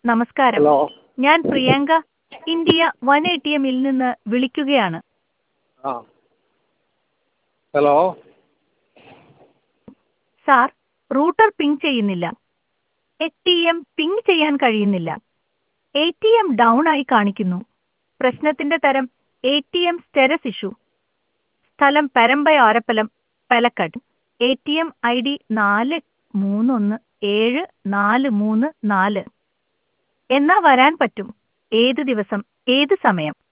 നമസ്കാരം ഹലോ ഞാൻ Priyanka India one A T എമ്മിൽ നിന്ന് വിളിക്കുകയാണ് ആ ഹലോ സാർ റൂട്ടർ പിങ് ചെയ്യുന്നില്ല എ ടി എം പിങ് ചെയ്യാൻ കഴിയുന്നില്ല എ ടി എം ഡൗൺ ആയി കാണിക്കുന്നു പ്രശ്നത്തിന്റെ തരം A T M status issue സ്ഥലം പരമ്പയാരപ്പലം Palakkad A T M I D നാല് മൂന്നൊന്ന് ഏഴ് നാല് മൂന്ന് നാല് എന്നാ വരാൻ പറ്റും ഏത് ദിവസം ഏത് സമയം